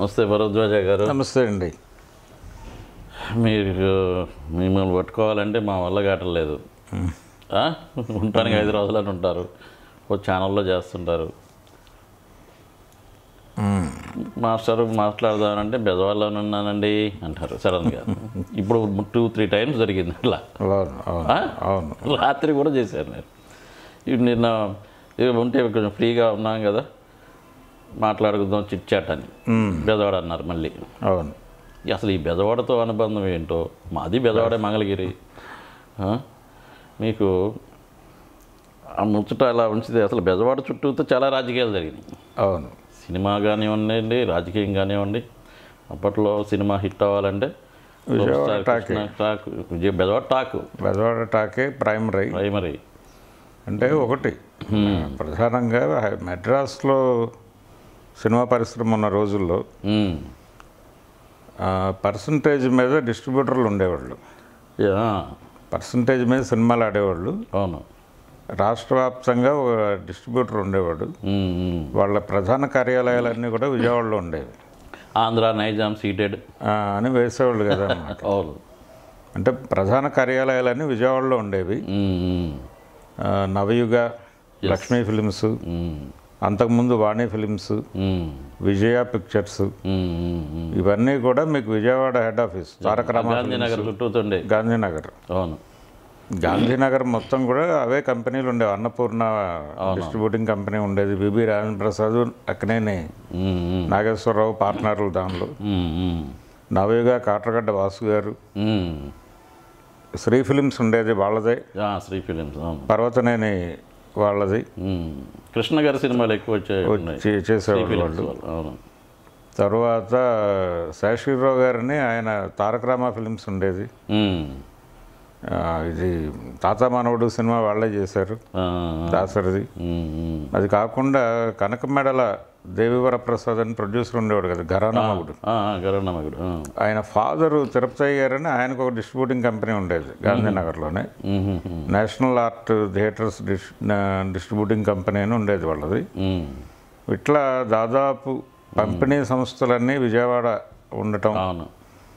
నమస్తే భరద్వాజ గారు నమస్తే అండి మీరు మిమ్మల్ని పట్టుకోవాలంటే మా వల్ల కావట్లేదు ఆ? ఉండటానికి ఐదు రోజులని ఉంటారు ఓ ఛానల్లో చేస్తుంటారు మాస్టర్ మాట్లాడదామంటే బెజవాళ్ళలో ఉన్నానండి అంటారు సడన్గా ఇప్పుడు టూ త్రీ టైమ్స్ జరిగింది ఇలా అవును అవును ఆ? అవును రాత్రి కూడా చేశాను నేను ఇప్పుడు నిన్న ఇక ఉంటే కొంచెం ఫ్రీగా ఉన్నాం కదా మాట్లాడుకుందాం చిట్ చాట్ అని బెజవాడ అన్నారు మళ్ళీ అవును అసలు ఈ బెజవాడతో అనుబంధం ఏంటో మాది బెజవాడే మంగళగిరి ఆ? మీకు ఆ ముచ్చట అలా ఉంచితే అసలు బెజవాడ చుట్టూతో చాలా రాజకీయాలు జరిగినాయి అవును సినిమా కానివ్వండి రాజకీయం కానివ్వండి అప్పట్లో సినిమా హిట్ అవ్వాలంటే Vijayawada super star talkie. Krishna talk Vijaya Bezawada talk Bezawada టాకే ప్రైమరీ ప్రైమరీ అంటే ఒకటి ప్రధానంగా మెడ్రాస్లో సినిమా పరిశ్రమ ఉన్న రోజుల్లో ఉమ్. పర్సంటేజ్ మీద డిస్ట్రిబ్యూటర్లు ఉండేవాళ్ళు యా, పర్సంటేజ్ మీద సినిమాలు ఆడేవాళ్ళు అవును రాష్ట్ర వ్యాప్తంగా ఒక డిస్ట్రిబ్యూటర్ ఉండేవాడు ఉమ్, ఉమ్. వాళ్ళ ప్రధాన కార్యాలయాలన్నీ కూడా విజయవాడలో ఉండేవి ఆంధ్ర నైజాం సీటెడ్ ఆ, అని వేసేవాళ్ళు కదా అన్నమాట అవును అంటే ప్రధాన కార్యాలయాలన్నీ విజయవాడలో ఉండేవి ఉమ్, ఉమ్. ఆ, నవయుగ లక్ష్మీ ఫిలిమ్స్ ఉమ్, అంతకుముందు వాణి ఫిలిమ్స్ ఉమ్, విజయ పిక్చర్స్ ఉమ్, ఉమ్, ఉమ్. ఇవన్నీ కూడా మీకు విజయవాడ హెడ్ ఆఫీస్ తారక రామ గాంధీనగర్ చుట్టూతుండే గాంధీనగర్ అవును గాంధీనగర్ మొత్తం కూడా అవే కంపెనీలు ఉండేవి అన్నపూర్ణ డిస్ట్రిబ్యూటింగ్ కంపెనీ ఉండేది బిబి రాజేంద్ర ప్రసాద్ అక్కడనే ఉమ్, ఉమ్, నాగేశ్వరరావు పార్ట్నర్లు దానిలో ఉమ్, ఉమ్, నవయుగ కాట్రగడ్డ వాసు గారు ఉమ్. శ్రీ ఫిలిమ్స్ ఉండేది వాళ్ళదే ఆ, శ్రీ ఫిలిమ్స్ అవును పర్వతనేని వాళ్ళది ఉమ్. కృష్ణ గారి సినిమాలు ఎక్కువ వచ్చాయి ఉన్నాయి. చే- శ్రీ చేసేవాళ్ళు ఫిలిమ్స్ వాళ్ళు వాళ్ళు, అవును తర్వాత శేషగిరిరావు గారిని ఆయన తారక రామ ఫిలిమ్స్ ఉండేది ఉమ్. ఆ, ఇది తాత మానవుడు సినిమా వాళ్ళే చేశారు ఆ, దాసరిది ఉమ్, ఉమ్. అది కాకుండా కనకమెడల దేవివర ప్రసాద్ అని ప్రొడ్యూసర్ ఉండేవాడు కదా ఘరానా మగుడు ఆ, ఆ, గరుడనమ్మగుడు ఆ. ఆయన ఫాదరు తిరుపతి గారని ఆయనకు ఒక డిస్ట్రిబ్యూటింగ్ కంపెనీ ఉండేది గాంధీనగర్లోనే ఉమ్, ఉమ్, ఉమ్. నేషనల్ ఆర్ట్ థియేటర్స్ డిస్ డిస్ట్రిబ్యూటింగ్ కంపెనీ అని ఉండేది వాళ్ళది ఉమ్. ఇట్లా దాదాపు పంపిణీ సంస్థలన్నీ విజయవాడ ఉండటం అవును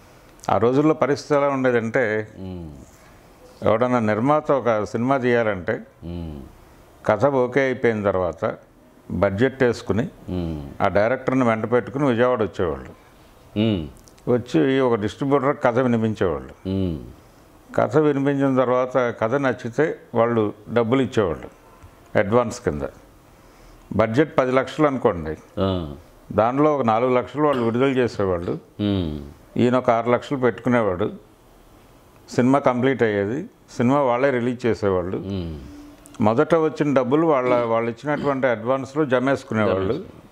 ఆ రోజుల్లో పరిస్థితి ఎలా ఉండేదంటే ఉమ్, ఎవడన్నా నిర్మాత ఒక సినిమా తీయాలంటే ఉమ్, కథ ఓకే అయిపోయిన తర్వాత బడ్జెట్ వేసుకుని ఉమ్, ఆ డైరెక్టర్ని వెంట పెట్టుకుని విజయవాడ వచ్చేవాళ్ళు ఉమ్, వచ్చి ఒక డిస్ట్రిబ్యూటర్ కథ వినిపించేవాళ్ళు ఉమ్. కథ వినిపించిన తర్వాత కథ నచ్చితే వాళ్ళు డబ్బులు ఇచ్చేవాళ్ళు అడ్వాన్స్ కింద బడ్జెట్ పది లక్షలు అనుకోండి ఆ, దానిలో ఒక నాలుగు లక్షలు వాళ్ళు విడుదల చేసేవాళ్ళు ఉమ్, ఈయన ఒక ఆరు లక్షలు పెట్టుకునేవాడు సినిమా కంప్లీట్ అయ్యేది సినిమా వాళ్ళే రిలీజ్ చేసేవాళ్ళు ఉమ్. మొదట వచ్చిన డబ్బులు వాళ్ళ వాళ్ళు ఇచ్చినటువంటి అడ్వాన్స్లో జమేసుకునేవాళ్ళు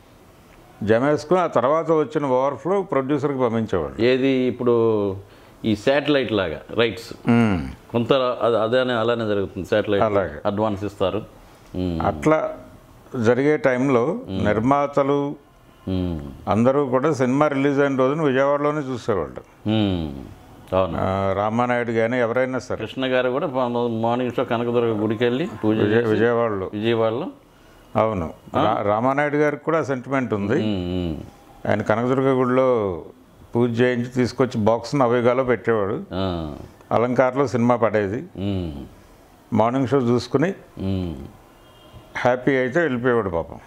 జమేసుకుని ఆ తర్వాత వచ్చిన ఓవర్ఫ్లో ప్రొడ్యూసర్కి పంపించేవాళ్ళు ఏది ఇప్పుడు ఈ శాటిలైట్ లాగా రైట్స్ మ్మ్. కొంత అది అదేనే అలానే జరుగుతుంది శాటిలైట్ అలాగే. అడ్వాన్స్ ఇస్తారు ఉమ్, అట్లా జరిగే టైంలో నిర్మాతలు ఉమ్, అందరూ కూడా సినిమా రిలీజ్ అయిన రోజున విజయవాడలోనే చూసేవాళ్ళు ఉమ్. అవును ఆ, రామానాయుడు కానీ ఎవరైనా సరే కృష్ణ గారు కూడా పా- మార్నింగ్ షో కనకదుర్గ గుడికి వెళ్ళి పూజ విజయ చేసి విజయవాడలో విజయవాడలో అవును రా- రామానాయుడు గారికి కూడా సెంటిమెంట్ ఉంది ఉమ్, ఉమ్, ఆయన కనకదుర్గ గుడిలో పూజ చేయించి తీసుకొచ్చి బాక్స్ నవేగాలో పెట్టేవాడు ఆ, అలంకార్లో సినిమా పడేది ఉమ్, మార్నింగ్ షో చూసుకుని ఉమ్, హ్యాపీ అయితే వెళ్ళిపోయేవాడు పాపం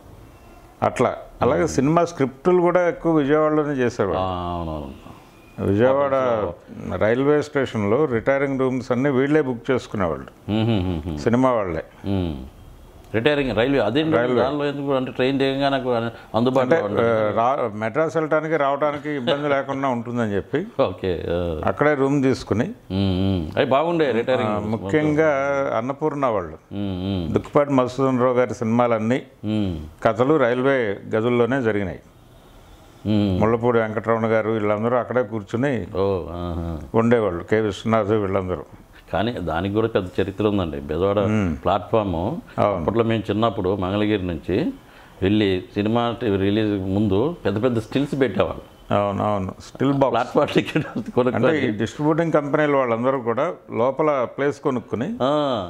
అట్లా అలాగే సినిమా స్క్రిప్టులు కూడా ఎక్కువ విజయవాడలోనే చేసేవాడు ఆ, అవునవును విజయవాడ రైల్వే స్టేషన్లో రిటైరింగ్ రూమ్స్ అన్నీ వీళ్ళే బుక్ చేసుకునేవాళ్ళు ఉమ్, ఉమ్, ఉమ్, ఉమ్. సినిమా వాళ్ళే ఉమ్. రిటైరింగ్ రైల్వే అదే దానిలో ఎందుకు అంటే ట్రైన్ దిగంగా నాకు అందుబాటులో ఆ, ఉండదు. రా మెడ్రాస్ వెళ్ళటానికి రావడానికి ఇబ్బంది లేకుండా ఉంటుందని చెప్పి ఓకే ఆ. అక్కడే రూమ్ తీసుకుని ఉమ్, ఉమ్. అవి బాగుండే రిటైరింగ్ ముఖ్యంగా అన్నపూర్ణ వాళ్ళు ఉమ్, ఉమ్, దుక్కుపాటి మధుసూదన్ రావు గారి సినిమాలన్నీ ఉమ్, కథలు రైల్వే గదుల్లోనే జరిగినాయి ఉమ్. ముళ్ళపూడి వెంకటరమణ గారు వీళ్ళందరూ అక్కడే కూర్చుని ఓ ఆహా. ఉండేవాళ్ళు కె విశ్వనాథ్ వీళ్ళందరూ కానీ దానికి కూడా పెద్ద చరిత్ర ఉందండి బెజవాడ ప్లాట్ఫాము అవును. అప్పట్లో మేము చిన్నప్పుడు మంగళగిరి నుంచి వెళ్ళి సినిమా రిలీజ్ ముందు పెద్ద పెద్ద స్టిల్స్ పెట్టేవాళ్ళు అవును అవును స్టిల్ బాక్స్ ప్లాట్ఫామ్ టికెట్ అంటే కొనుక్కొని ఈ డిస్ట్రిబ్యూటింగ్ కంపెనీలు వాళ్ళందరూ కూడా లోపల ప్లేస్ కొనుక్కుని ఆ,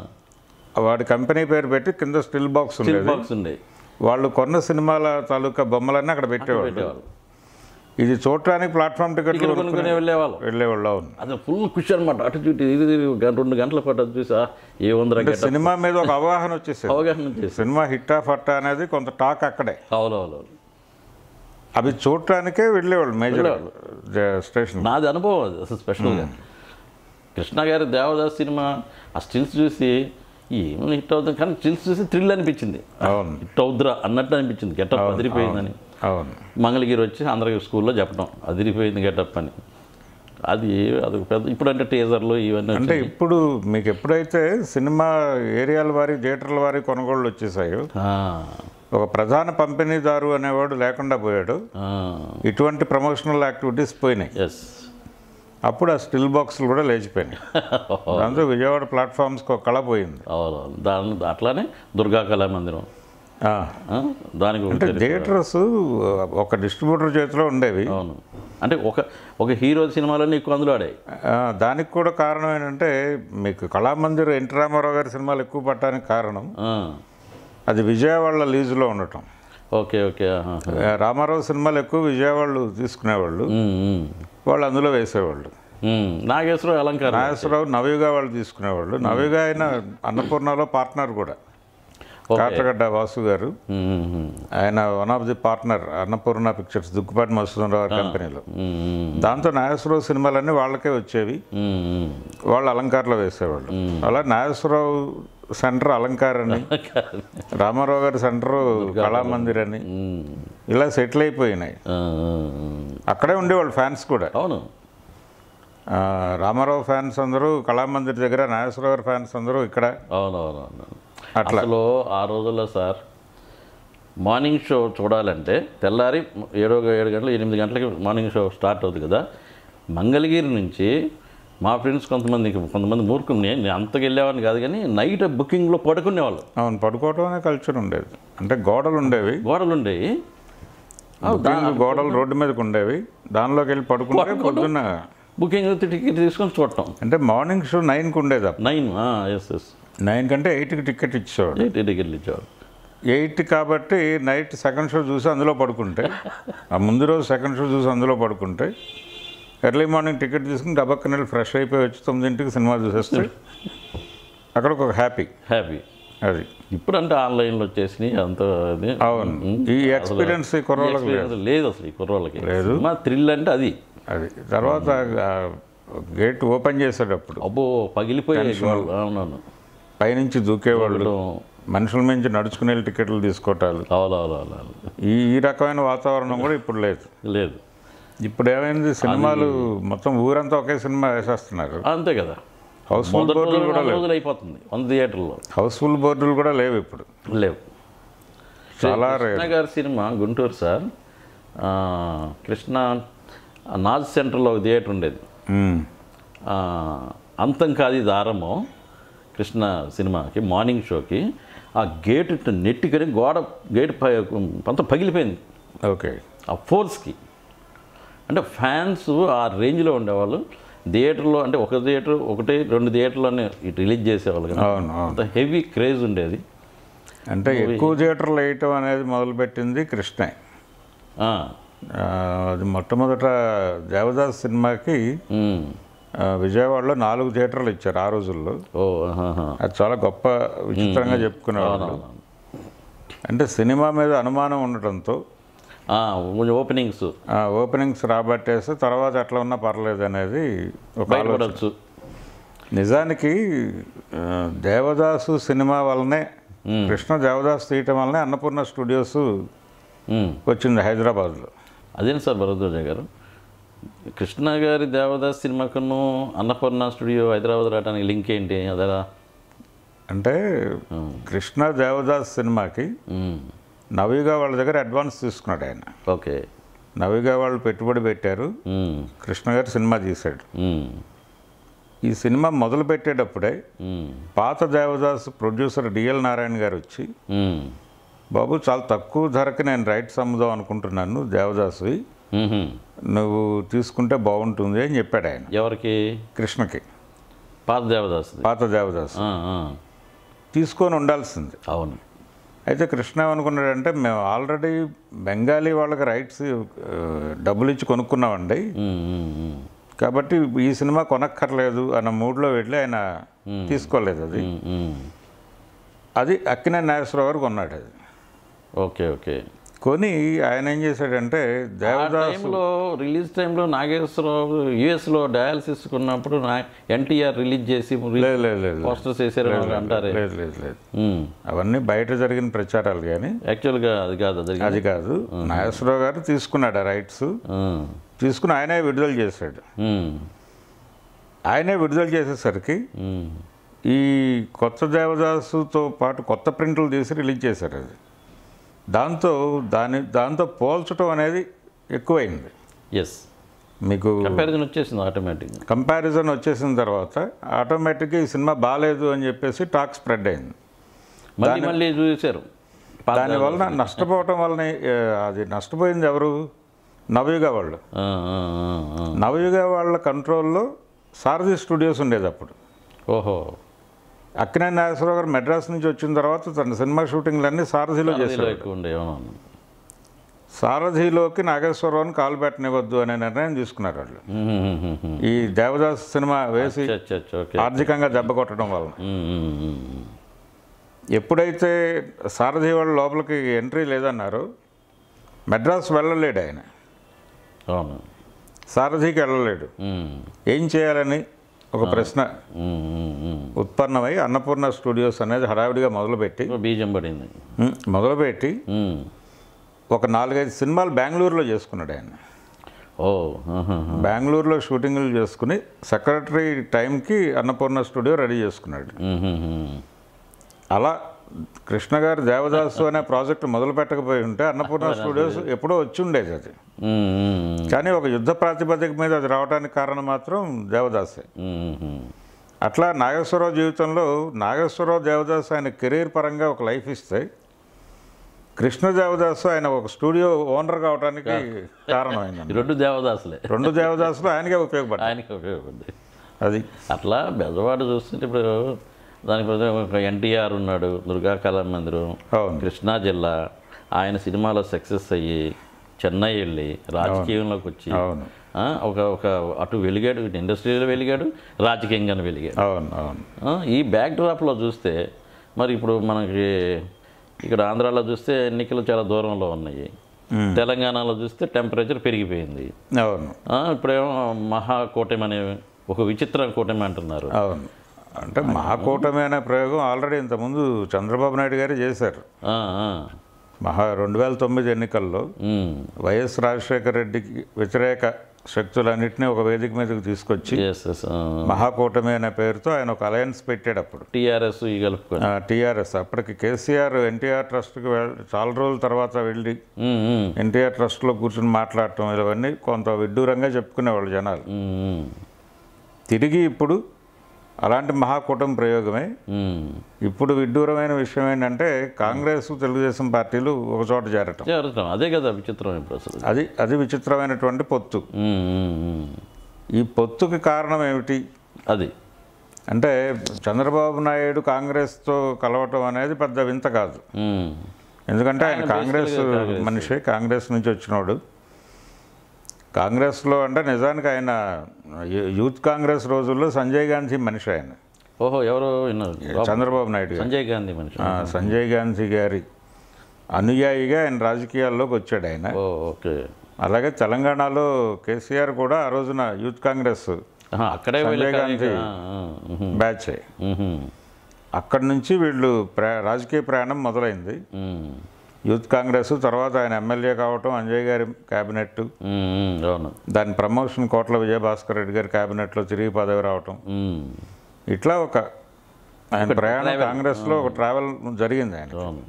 వాడి కంపెనీ పేరు పెట్టి కింద స్టిల్ బాక్స్ స్టిల్ ఉండేది బాక్స్ ఉండే వాళ్ళు కొన్న సినిమాల తాలూకా బొమ్మలన్నీ అక్కడ పెట్టేవాళ్ళు పెట్టేవాళ్ళు ఇది చూడటానికి ప్లాట్ఫామ్ టికెట్లు టికెట్ కొనుక్కునే వెళ్ళేవాళ్ళం వెళ్ళేవాళ్ళు అవును అది ఫుల్ ఖుషి అనమాట అటు చూటి ఇది తిరిగి గంట రెండు గంటల పాటు అది చూసా ఏ వందర గంట సినిమా మీద ఒక అవగాహన వచ్చేసేది అవగాహన చేసి సినిమా హిట్టా ఫట్టా అనేది కొంత టాక్ అక్కడే అవునవును అవి చూడటానికే వెళ్ళేవాళ్ళు మేజర్ స్టేషన్ నాది అనుభవం అది అసలు స్పెషల్గా కృష్ణ గారి దేవదాస్ సినిమా ఆ స్టిల్స్ చూసి ఏమైనా హిట్ అవుతుంది కానీ స్టిల్స్ చూసి థ్రిల్ అనిపించింది అవును హిట్ అవుద్దురా అన్నట్టు అనిపించింది గెటప్ అదిరిపోయిందని అవును మంగళగిరి వచ్చి అందరికి స్కూల్లో చెప్పడం అదిరిపోయింది గెటప్ అని అది అది ఒక పెద్ద ఇప్పుడంటే టీజర్లు ఇవన్నీ అంటే వచ్చాయి. ఇప్పుడు మీకు ఎప్పుడైతే సినిమా ఏరియాల వారి థియేటర్ల వారి కొనుగోళ్ళు వచ్చేసాయో ఆ, ఒక ప్రధాన పంపిణీదారు అనేవాడు లేకుండా పోయాడు ఆ, ఇటువంటి ప్రమోషనల్ యాక్టివిటీస్ పోయినాయి ఎస్ అప్పుడు ఆ స్టిల్ బాక్సులు కూడా లేచిపోయినాయి దాంతో విజయవాడ ప్లాట్ఫామ్స్కి ఒక కళ పోయింది అవునవును దాని అట్లానే దుర్గా కళామందిరం ఆ. ఆ, దానికి అంటే ఒకటి థియేటర్స్ ఒక డిస్ట్రిబ్యూటర్ చేతిలో ఉండేవి అవును అంటే ఒక ఒక హీరో సినిమాలన్నీ ఎక్కువ అందులో ఆడాయి ఆ, దానికి కూడా కారణం ఏంటంటే మీకు కళామందిర్ ఎన్టీ రామారావు గారి సినిమాలు ఎక్కువ పట్టడానికి కారణం ఆ, అది విజయవాడ లీజులో ఉండటం ఓకే ఓకే ఆహా. ఆ, రామారావు సినిమాలు ఎక్కువ విజయవాడలు తీసుకునేవాళ్ళు ఉమ్, ఉమ్, వాళ్ళు అందులో వేసేవాళ్ళు ఉమ్. నాగేశ్వరరావు అలంకారం నాగేశ్వరరావు నవయుగా వాళ్ళు తీసుకునేవాళ్ళు నవయుగా ఆయన అన్నపూర్ణలో పార్ట్నర్ కూడా ఓకే. కాట్రగడ్డ వాసు గారు ఉమ్, ఉమ్, ఉమ్, ఆయన one of the partner Annapurna pictures Dukkupati Masudarao కంపెనీలో ఉమ్, ఉమ్, దాంతో నాగేశ్వరరావు సినిమాలన్నీ వాళ్ళకే వచ్చేవి ఉమ్, ఉమ్. వాళ్ళు అలంకారలో వేసేవాళ్ళు అలా నాగేశ్వరరావు సెంటర్ అలంకార్ అని రామారావు గారి సెంటర్ కళామందిర్ అని ఉమ్, ఇలా సెటిల్ అయిపోయినాయి ఆ, ఆ, అక్కడే ఉండేవాళ్ళు ఫ్యాన్స్ కూడా ఆ. అవును ఆ, రామారావు ఫ్యాన్స్ అందరూ కళామందిర్ దగ్గర నాగేశ్వరరావు గారి ఫ్యాన్స్ అందరూ ఇక్కడ అవునవునవును అట్లా. అసలు ఆ రోజుల్లో సార్ మార్నింగ్ షో చూడాలంటే తెల్లారి ఏడో ఏడు గంటలు ఎనిమిది గంటలకి మార్నింగ్ షో స్టార్ట్ అవుతుంది కదా మంగళగిరి నుంచి మా ఫ్రెండ్స్ కొంతమంది కొంతమంది మూర్ఖులు నేను నేను అంతకు వెళ్ళేవాడిని కాదు కానీ నైట్ బుకింగ్లో పడుకునేవాళ్ళు అవును పడుకోవటం అనే కల్చర్ ఉండేది అంటే గోడలు ఉండేవి గోడలు ఉండేవి బుకింగ్ గోడలు రోడ్డు మీదకి ఉండేవి దానిలోకి వెళ్ళి పడుకుంటే పొద్దున్న బుకింగ్ టికెట్ తీసుకొని చూడటం అంటే మార్నింగ్ షో నైన్కి ఉండేది అప్పుడు నైన్ ఎస్ ఎస్ నైన్ కంటే ఎయిట్కి టికెట్ ఇచ్చేవాడు ఎయిట్ టికెట్లు ఇచ్చేవారు ఎయిట్ కాబట్టి నైట్ సెకండ్ షో చూసి అందులో పడుకుంటే ఆ ముందు రోజు సెకండ్ షో చూసి అందులో పడుకుంటే ఎర్లీ మార్నింగ్ టికెట్ తీసుకుని డబ్బక్క నెల ఫ్రెష్ అయిపోయి వచ్చి తొమ్మిదింటికి సినిమా చూసేస్తే అక్కడ ఒక హ్యాపీ హ్యాపీ అది ఇప్పుడు అంటే ఆన్లైన్లో వచ్చేసినాయి అంత అది అవును ఈ ఎక్స్పీరియన్స్ ఈ కుర్రోళ్ళకి లేదు experience లేదు అసలు ఈ కుర్రోళ్ళకి లేదు. మా థ్రిల్ అంటే అది అది తర్వాత గేట్ ఓపెన్ చేసేటప్పుడు అబ్బో పగిలిపోయే గోడలు. అవునవును పైనుంచి దూకేవాళ్ళు ఇప్పుడు మనుషుల మించి నడుచుకుని వెళ్ళి టికెట్లు తీసుకోవటాలు అవునవునవును ఈ ఈ రకమైన వాతావరణం కూడా ఇప్పుడు లేదు లేదు ఇప్పుడు ఏమైంది సినిమాలు మొత్తం ఊరంతా ఒకే సినిమా వేసేస్తున్నారు అంతే కదా హౌస్ఫుల్ మొదటి బోర్డులు రోజు కూడా నాలుగు లేవు రోజులు అయిపోతుంది వంద థియేటర్లో హౌస్ఫుల్ బోర్డులు కూడా లేవు ఇప్పుడు లేవు చాలా కృష్ణ గారి సినిమా గుంటూరు సార్ ఆ, కృష్ణ నాజ్ సెంటర్లో ఒక థియేటర్ ఉండేది మ్మ్. ఆ, అంతం కాది దారము కృష్ణ సినిమాకి మార్నింగ్ షోకి ఆ గేట్ ఇట్లా నెట్టికని గోడ గేట్ ప- అంతా పగిలిపోయింది ఓకే ఆ ఫోర్స్కి అంటే ఫ్యాన్స్ ఆ రేంజ్లో ఉండేవాళ్ళు థియేటర్లో అంటే ఒక థియేటర్ ఒకటి రెండు థియేటర్లోనే ఇటు రిలీజ్ చేసేవాళ్ళు కదా అవును అవును అంత హెవీ క్రేజ్ ఉండేది అంటే ఎక్కువ థియేటర్లు వేయటం అనేది మొదలుపెట్టింది కృష్ణే ఆ, ఆ, అది మొట్టమొదట దేవదాస్ సినిమాకి ఉమ్, ఆ, విజయవాడలో నాలుగు థియేటర్లు ఇచ్చారు ఆ రోజుల్లో ఓ ఆహాహా. అది చాలా గొప్ప విచిత్రంగా చెప్పుకునేవాళ్ళు అవునవును. అంటే సినిమా మీద అనుమానం ఉండటంతో ఆ, కొంచెం ఓపెనింగ్స్ ఆ ఓపెనింగ్స్ రాబట్టేస్తే తర్వాత ఎట్లా ఉన్నా పర్లేదు అనేది ఒక ఆలోచన బయటపడవచ్చు నిజానికి ఆ, దేవదాసు సినిమా వల్లనే కృష్ణ దేవదాస్ తీయటం వల్లనే అన్నపూర్ణ స్టూడియోస్ ఉమ్. వచ్చింది హైదరాబాద్లో అదేంటి సార్ భరద్వాజ గారు కృష్ణ గారి దేవదాస్ సినిమాకును అన్నపూర్ణ స్టూడియో హైదరాబాద్ రావడానికి లింక్ ఏంటి అదరా అంటే కృష్ణ దేవదాస్ సినిమాకి ఉమ్, నవిగా వాళ్ళ దగ్గర అడ్వాన్స్ తీసుకున్నాడు ఆయన ఓకే నవిగా వాళ్ళు పెట్టుబడి పెట్టారు ఉమ్, కృష్ణ గారు సినిమా తీశాడు ఉమ్, ఈ సినిమా మొదలు పెట్టేటప్పుడే ఉమ్, పాత దేవదాస్ ప్రొడ్యూసర్ డిఎల్ నారాయణ గారు వచ్చి ఉమ్, బాబు చాలా తక్కువ ధరకి నేను రైట్స్ అమ్ముదాం అనుకుంటున్నాను దేవదాస్వి ఉహుం. నువ్వు తీసుకుంటే బాగుంటుంది అని చెప్పాడు ఆయన ఎవరికి కృష్ణకి పాత దేవదాస్ పాత దేవదాస్ ఆ, ఆ, తీసుకొని ఉండాల్సింది అవును అయితే కృష్ణ ఏమనుకున్నాడంటే మేము ఆల్రెడీ బెంగాలీ వాళ్ళకి రైట్స్ ఆ, డబ్బులు ఇచ్చి కొనుక్కున్నామండి ఉమ్, ఉమ్, ఉమ్. కాబట్టి ఈ సినిమా కొనక్కర్లేదు అన్న మూడ్లో వెళ్ళి ఆయన తీసుకోలేదు అది ఉమ్, ఉమ్. అది అక్కినే నాగేశ్వరరావు గారు కొన్నాడు అది ఓకే ఓకే కొని ఆయన ఏం చేశాడంటే ఆ దేవదాస్ టైంలో రిలీజ్ టైంలో నాగేశ్వరరావు యుఎస్లో డయాలసిస్ ఉన్నప్పుడు నా ఎన్టీఆర్ రిలీజ్ చేసి లేదు లేదు లేదు పోస్టర్స్ వేసారు అని అంటారే లేదు లేదు లేదు అవన్నీ బయట జరిగిన ప్రచారాలు కానీ యాక్చువల్గా అది కాదు అది అది కాదు నాగేశ్వరరావు గారు తీసుకున్నాడు ఆ రైట్స్ తీసుకుని ఆయనే విడుదల చేశాడు ఆయనే విడుదల చేసేసరికి ఈ కొత్త దేవదాసుతో పాటు కొత్త ప్రింట్లు తీసి రిలీజ్ చేశారు అది దాంతో దాని దాంతో పోల్చడం అనేది ఎక్కువైంది ఎస్ మీకు కంపారిజన్ వచ్చేసింది ఆటోమేటిక్గా కంపారిజన్ వచ్చేసిన తర్వాత ఆటోమేటిక్గా ఈ సినిమా బాగాలేదు అని చెప్పేసి టాక్ స్ప్రెడ్ అయింది మళ్ళీ మళ్ళీ చూశారు పాత- దానివలన నష్టపోవటం వలన ఏ, అది నష్టపోయింది ఎవరు నవయుగ వాళ్ళు ఆ, ఆ, ఆ, ఆ. నవయుగ వాళ్ళ కంట్రోల్లో సారథి స్టూడియోస్ ఉండేది అప్పుడు ఓహో అక్కినే నాగేశ్వరరావు గారు మెడ్రాస్ నుంచి వచ్చిన తర్వాత తన సినిమా షూటింగ్లన్నీ సారథిలో ఇదిలో చేశారు ఎక్కువ ఉండే అవునవును సారథిలోకి నాగేశ్వరరావుని కాలు పెట్టనివ్వద్దు అనే నిర్ణయం తీసుకున్నారు వాళ్ళు ఉమ్, ఉమ్, ఉమ్, ఉమ్. ఈ దేవదాస్ సినిమా వేసి అచ్చా, అచ్చా, అచ్చా, ఓకే ఆర్థికంగా దెబ్బ కొట్టడం వలన ఉమ్, ఉమ్, ఉమ్, ఉమ్. ఎప్పుడైతే సారథి వాళ్ళు లోపలికి ఎంట్రీ లేదన్నారో మెడ్రాస్ వెళ్ళలేడు ఆయన అవును సారథికి వెళ్ళలేడు ఉమ్, ఏం చేయాలని ఒక ప్రశ్న ఉమ్, ఉమ్, ఉమ్. ఉత్పన్నమై అన్నపూర్ణ స్టూడియోస్ అనేది హడావిడిగా మొదలుపెట్టి ఓ బీజం పడింది ఉమ్, మొదలుపెట్టి ఉమ్. ఒక నాలుగైదు సినిమాలు బెంగళూరులో చేసుకున్నాడు ఆయన ఓ ఆహా, ఆహా. బెంగళూరులో షూటింగ్లు చేసుకుని సెక్రటరీ టైంకి అన్నపూర్ణ స్టూడియో రెడీ చేసుకున్నాడు ఉమ్, ఉమ్, ఉమ్. అలా కృష్ణ గారు దేవదాసు అనే ప్రాజెక్ట్ మొదలు పెట్టకపోయి ఉంటే అన్నపూర్ణ స్టూడియోస్ ఎప్పుడో వచ్చి ఉండేది అది ఉమ్, ఉమ్, కానీ ఒక యుద్ధ ప్రాతిపదిక మీద అది రావడానికి కారణం మాత్రం దేవదాసే ఉమ్, ఉమ్. అట్లా నాగేశ్వరరావు జీవితంలో నాగేశ్వరరావు దేవదాస్ ఆయన కెరీర్ పరంగా ఒక లైఫ్ ఇస్తే కృష్ణ దేవదాసు ఆయన ఒక స్టూడియో ఓనర్ కావడానికి కారణమైంది ఈ రెండు దేవదాసులే రెండు దేవదాసులు ఆయనకే ఉపయోగపడ్డాయి ఆయనకి ఉపయోగపడ్డాయి అది అట్లా బెజవాడ చూస్తుంటే ఇప్పుడు దానికి ప్రధాన ఒక ఎన్టీఆర్ ఉన్నాడు దుర్గా కళా మందిరం అవును కృష్ణా జిల్లా ఆయన సినిమాలో సక్సెస్ అయ్యి చెన్నై వెళ్ళి రాజకీయంలోకి వచ్చి అవును ఆ, ఒక ఒక అటు వెలిగాడు ఇటు ఇండస్ట్రీలో వెలిగాడు రాజకీయంగానే వెలిగాడు అవును అవును ఆ, ఈ బ్యాక్ డ్రాప్లో చూస్తే మరి ఇప్పుడు మనకి ఇక్కడ ఆంధ్రాలో చూస్తే ఎన్నికలు చాలా దూరంలో ఉన్నాయి మ్మ్. తెలంగాణలో చూస్తే టెంపరేచర్ పెరిగిపోయింది అవును ఆ, ఇప్పుడేమో మహాకూటమి అనే ఒక విచిత్ర కూటమి అంటున్నారు అవును అంటే మహాకూటమి అనే ప్రయోగం ఆల్రెడీ ఇంతకుముందు చంద్రబాబు నాయుడు గారు చేశారు ఆ, ఆ. మహా రెండు వేల తొమ్మిది ఎన్నికల్లో మ్మ్. వైఎస్ రాజశేఖర రెడ్డికి వ్యతిరేక శక్తులన్నింటినీ ఒక వేదిక మీదకి తీసుకొచ్చి Yes, yes, ఆ. మహాకూటమి అనే పేరుతో ఆయన ఒక అలయన్స్ పెట్టాడు అప్పుడు టీఆర్ఎస్ ఈ కలుపుకొని టీఆర్ఎస్ అప్పటికి కేసీఆర్ ఎన్టీఆర్ ట్రస్ట్కి వెళ్ చాలా రోజుల తర్వాత వెళ్ళి మ్మ్, మ్మ్. ఎన్టీఆర్ ట్రస్ట్లో కూర్చుని మాట్లాడటం ఇవన్నీ కొంత విడ్డూరంగా చెప్పుకునేవాళ్ళు జనాలు మ్మ్, మ్మ్. తిరిగి ఇప్పుడు అలాంటి మహాకూటమి ప్రయోగమే మ్మ్. ఇప్పుడు విడ్డూరమైన విషయం ఏంటంటే కాంగ్రెస్ తెలుగుదేశం పార్టీలు ఒక చోట చేరటం చేరటం అదే కదా విచిత్రం ఇప్పుడు అసలు అది అది విచిత్రమైనటువంటి పొత్తు మ్మ్, మ్మ్, మ్మ్. ఈ పొత్తుకి కారణం ఏమిటి అది అంటే చంద్రబాబు నాయుడు కాంగ్రెస్తో కలవటం అనేది పెద్ద వింత కాదు మ్మ్. ఎందుకంటే ఆయన ఆయన కాంగ్రెస్ basically కాంగ్రెస్. మనిషి కాంగ్రెస్ నుంచి వచ్చినోడు కాంగ్రెస్లో అంటే నిజానికి ఆయన యూ- యూత్ కాంగ్రెస్ రోజుల్లో సంజయ్ గాంధీ మనిషి ఆయన ఓహో ఎవరో విన్నారు చంద్రబాబు నాయుడు గారు సంజయ్ గాంధీ మనిషి ఆ, సంజయ్ గాంధీ గారి అనుయాయిగా ఆయన రాజకీయాల్లోకి వచ్చాడు ఆయన ఓ ఓకే అలాగే తెలంగాణలో కేసీఆర్ కూడా ఆ రోజున యూత్ కాంగ్రెస్ ఆహా, అక్కడే సంజయ్ వీళ్ళ గాంధీ. ఆ, ఆ, మ్హూ, బ్యాచ్ మ్హూ, అక్కడి నుంచి వీళ్ళు ప్రా రాజకీయ ప్రయాణం మొదలైంది మ్మ్, యూత్ కాంగ్రెస్ తర్వాత ఆయన ఎమ్మెల్యే కావటం అంజయ్ గారి క్యాబినెట్ మ్మ్, మ్మ్, అవును దాని ప్రమోషన్ కోట్ల విజయభాస్కర్ రెడ్డి గారి క్యాబినెట్లో తిరిగి పదవి రావటం మ్మ్, ఇట్లా ఒక ఆయన ప్రయాణం కాంగ్రెస్లో ఒక ట్రావెల్ జరిగింది ఆయన అవును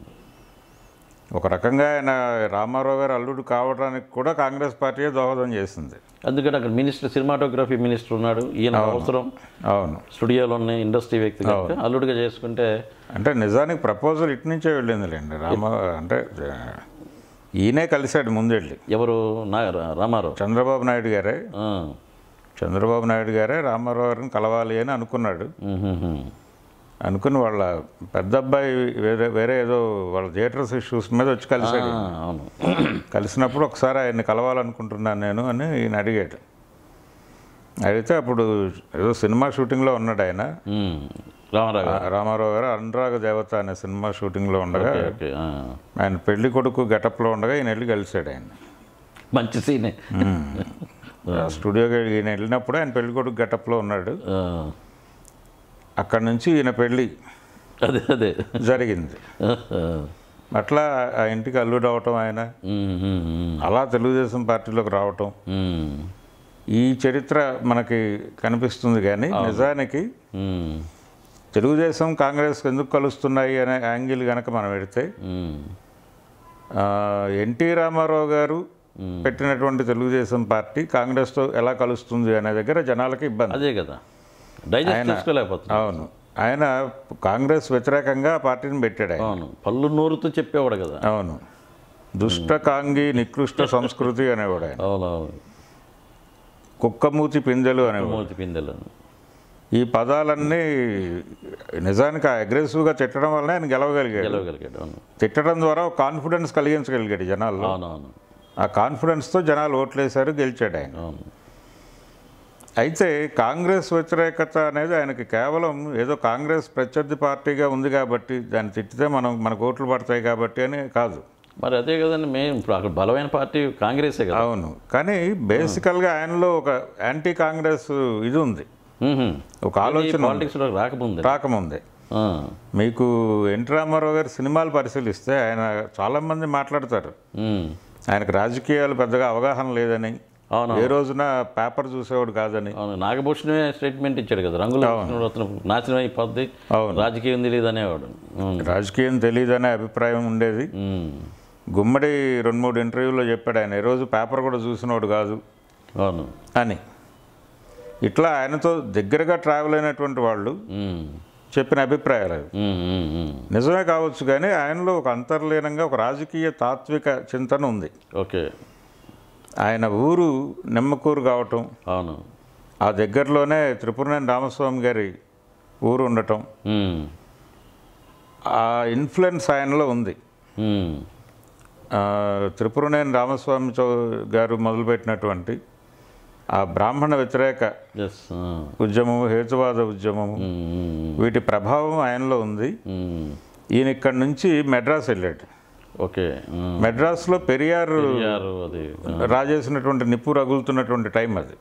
ఒక రకంగా ఆయన రామారావు గారు అల్లుడు కావడానికి కూడా కాంగ్రెస్ పార్టీయే దోహదం చేసింది అందుకని అక్కడ మినిస్టర్ సినిమాటోగ్రఫీ మినిస్టర్ ఉన్నాడు ఈయన అవసరం అవును స్టూడియోలో ఉన్న ఇండస్ట్రీ వ్యక్తి కనుక అల్లుడిగా చేసుకుంటే అంటే నిజానికి ప్రపోజల్ ఇటు నుంచే వెళ్ళిందిలేండి రామ అంటే ఆ, ఈయనే కలిశాడు ముందెళ్ళి ఎవరు నా రామారావు చంద్రబాబు నాయుడు గారే ఆ, చంద్రబాబు నాయుడు గారే రామారావు గారిని కలవాలి అని అనుకున్నాడు మ్హూ, మ్హూ. అనుకుని వాళ్ళ పెద్ద అబ్బాయి వేరే వేరే ఏదో వాళ్ళ థియేటర్స్ ఇష్యూస్ మీద వచ్చి కలిసాడు ఆ, అవును కలిసినప్పుడు ఒకసారి ఆయన్ని కలవాలనుకుంటున్నాను నేను అని ఈయన అడిగాడు అడిగితే అప్పుడు ఏదో సినిమా షూటింగ్లో ఉన్నాడు ఆయన ఉమ్, రామారావు ఆ గారు. రామారావు గారు అనురాగ దేవత అనే సినిమా షూటింగ్లో ఉండగా ఓకే, ఓకే ఆ. ఆయన పెళ్లి కొడుకు గెటప్లో ఉండగా ఈయన వెళ్ళి కలిశాడు ఆయన మంచి సీనే ఆ స్టూడియోకి ఈయన వెళ్ళినప్పుడు ఆయన పెళ్లి కొడుకు గెటప్లో ఉన్నాడు ఆ, అక్కడి నుంచి ఈయన పెళ్ళి అదే అదే జరిగింది అట్లా ఆ ఇంటికి అల్లుడు అవటం ఆయన ఉమ్, ఉమ్, ఉమ్, అలా తెలుగుదేశం పార్టీలోకి రావటం ఉమ్, ఈ చరిత్ర మనకి కనిపిస్తుంది కానీ నిజానికి ఉమ్, తెలుగుదేశం కాంగ్రెస్ ఎందుకు కలుస్తున్నాయి అనే యాంగిల్ కనుక మనం పెడితే ఉమ్, ఆ, ఎన్టీ రామారావు గారు పెట్టినటువంటి తెలుగుదేశం పార్టీ కాంగ్రెస్తో ఎలా కలుస్తుంది అనే దగ్గర జనాలకి ఇబ్బంది అదే కదా డైజెస్ట్ చేసుకోలేకపోతున్నా అవును ఆయన కాంగ్రెస్ వ్యతిరేకంగా ఆ పార్టీని పెట్టాడు ఆయన అవును పళ్ళు నోరుతో చెప్పేవాడు కదా అవును దుష్ట కాంగి నికృష్ట సంస్కృతి అనేవాడు ఆయన అవును అవును కుక్కమూతి పిందెలు అనేవాడు మూతి పిందెలు ఈ పదాలన్నీ నిజానికి అగ్రెసివ్గా తిట్టడం వల్ల ఆయన గెలవగలిగాడు గెలవగలిగాడు అవును తిట్టడం ద్వారా ఒక కాన్ఫిడెన్స్ కలిగించగలిగాడు జనాల్లో అవునవును ఆ కాన్ఫిడెన్స్తో జనాలు ఓట్లేశారు గెలిచాడు ఆయన అవును అయితే కాంగ్రెస్ వ్యతిరేకత అనేది ఆయనకి కేవలం ఏదో కాంగ్రెస్ ప్రత్యర్థి పార్టీగా ఉంది కాబట్టి దాన్ని తిట్టితే మనం మనకు ఓట్లు పడతాయి కాబట్టి అని కాదు మరి అదే కదండి మేము ఇప్పుడు అక్కడ బలమైన పార్టీ కాంగ్రెసే కదా అవును కానీ బేసికల్గా ఆయనలో ఒక యాంటీ కాంగ్రెస్ ఇది ఉంది ఒక ఆలోచన ఉంది. పాలిటిక్స్లో రాకముందు రాకముందే మీకు ఎన్టీ రామారావు గారి సినిమాలు పరిశీలిస్తే ఆయన చాలామంది మాట్లాడతారు ఆయనకు రాజకీయాలు పెద్దగా అవగాహన లేదని అవును ఏ రోజున పేపర్ చూసేవాడు కాదని అవును నాగభూషణే స్టేట్మెంట్ ఇచ్చాడు కదా రంగులు వేసుకున్నాడు అతను నాశనం అయిపోద్ది అవును. రాజకీయం తెలియదు అనేవాడు ఉమ్, రాజకీయం తెలియదనే అభిప్రాయం ఉండేది ఉమ్, గుమ్మడి రెండు మూడు ఇంటర్వ్యూలో చెప్పాడు ఆయన ఏ రోజు పేపర్ కూడా చూసినోడు కాదు అవును అని ఇట్లా ఆయనతో దగ్గరగా ట్రావెల్ అయినటువంటి వాళ్ళు ఉమ్, చెప్పిన అభిప్రాయాలు అవి ఉమ్, ఉమ్, ఉమ్. నిజమే కావచ్చు కానీ ఆయనలో ఒక అంతర్లీనంగా ఒక రాజకీయ తాత్విక చింతన ఉంది ఓకే ఆయన ఊరు నిమ్మకూరు కావటం అవును ఆ దగ్గరలోనే త్రిపురనేని రామస్వామి గారి ఊరు ఉండటం ఉమ్, ఆ ఇన్ఫ్లుయెన్స్ ఆయనలో ఉంది ఉమ్, ఆ, త్రిపురనేని రామస్వామి చౌ గారు మొదలుపెట్టినటువంటి ఆ బ్రాహ్మణ వ్యతిరేక ఎస్ ఆ, ఉద్యమము హేతువాద ఉద్యమము ఉమ్, ఉమ్, వీటి ప్రభావం ఆయనలో ఉంది ఉమ్, ఈయన ఇక్కడి నుంచి మెడ్రాస్ వెళ్ళాడు ఓకే ఉమ్. మెడ్రాస్లో పెరియార్ పెరియారు అది ఆ, రాజేసినటువంటి నిప్పు రగులుతున్నటువంటి టైం అది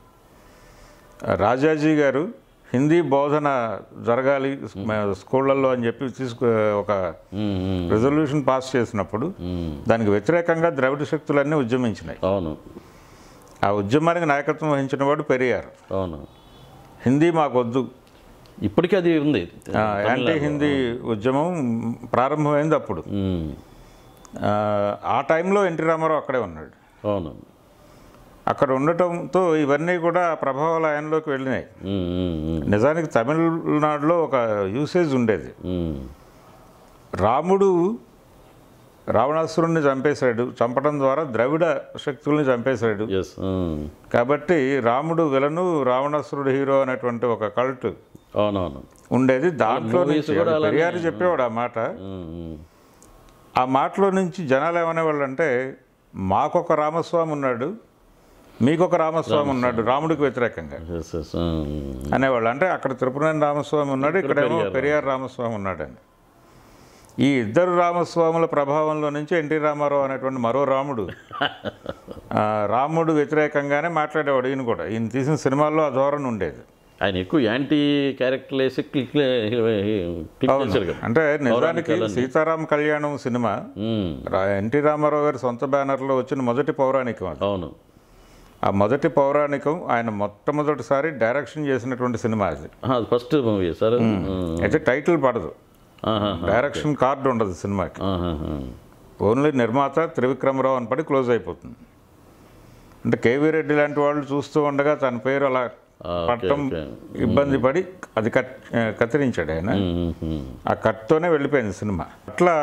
రాజాజీ గారు హిందీ బోధన జరగాలి స్కూళ్ళల్లో అని చెప్పి తీసుకు ఒక ఉమ్, ఉమ్, రెజల్యూషన్ పాస్ చేసినప్పుడు ఉమ్, దానికి వ్యతిరేకంగా ద్రవిడ శక్తులన్నీ ఉద్యమించినాయి అవును ఆ ఉద్యమానికి నాయకత్వం వహించిన వాడు పెరియార్ అవును హిందీ మాకొద్దు ఇప్పటికీ అది ఉంది ఆ, యాంటీ హిందీ ఉద్యమం ప్రారంభమైంది అప్పుడు ఉమ్, ఆ, ఆ టైంలో ఎన్టీ రామారావు అక్కడే ఉన్నాడు అవును అక్కడ ఉండటంతో ఇవన్నీ కూడా ఆ ప్రభావాలు ఆయనలోకి వెళ్ళినాయి ఉమ్, ఉమ్, ఉమ్, నిజానికి తమిళనాడులో ఒక యూసేజ్ ఉండేది ఉమ్, రాముడు రావణాసురుణ్ణి చంపేశాడు చంపడం ద్వారా ద్రవిడ శక్తుల్ని చంపేశాడు ఎస్ ఉమ్, కాబట్టి రాముడు విలను రావణాసురుడు హీరో అనేటువంటి ఒక కల్ట్ అవునవును ఉండేది దాంట్లో movies నుంచి కూడా అలానే. పెరియారు చెప్పేవాడు ఆ మాట ఉమ్, ఉమ్, ఆ మాటలో నుంచి జనాలు ఏమనేవాళ్ళు అంటే మాకొక రామస్వామి ఉన్నాడు మీకొక రామస్వామి ఉన్నాడు రాముడికి వ్యతిరేకంగా ఎస్ ఎస్ ఉమ్, అనేవాళ్ళు అంటే అక్కడ తిరుపతి రామస్వామి ఉన్నాడు ఇక్కడేమో పెరియార్ పెరియార్ రామస్వామి ఉన్నాడని ఈ ఇద్దరు రామస్వాముల ప్రభావంలో నుంచి ఎన్టీ రామారావు అనేటువంటి మరో రాముడు ఆ, రాముడు వ్యతిరేకంగానే మాట్లాడేవాడు ఈయన కూడా ఈయన తీసిన సినిమాల్లో ఆ ధోరణి ఉండేది ఆయన ఎక్కువ యాంటీ క్యారెక్టర్ వేసి క్లిక్ క్లిక్ చేశారు కదా అంటే నిజానికి సీతారాం కళ్యాణం సినిమా ఉమ్, రా- ఎన్టీ రామారావు గారి సొంత బ్యానర్లో వచ్చిన మొదటి పౌరాణికం అది అవును ఆ మొదటి పౌరాణికం ఆయన మొట్టమొదటిసారి డైరెక్షన్ చేసినటువంటి సినిమా అది అది ఫస్ట్ మూవీ సార్ అయితే టైటిల్ పడదు డైరెక్షన్ కార్డు ఉండదు సినిమాకి ఓన్లీ నిర్మాత త్రివిక్రమరావు అని పడి క్లోజ్ అయిపోతుంది అంటే కేవీ రెడ్డి లాంటి వాళ్ళు చూస్తూ ఉండగా తన పేరు అలా పట్టం ఓకే. ఇబ్బంది పడి అది కట్ కత్తిరించాడు ఆయన ఆ కట్తోనే వెళ్ళిపోయింది సినిమా అట్లా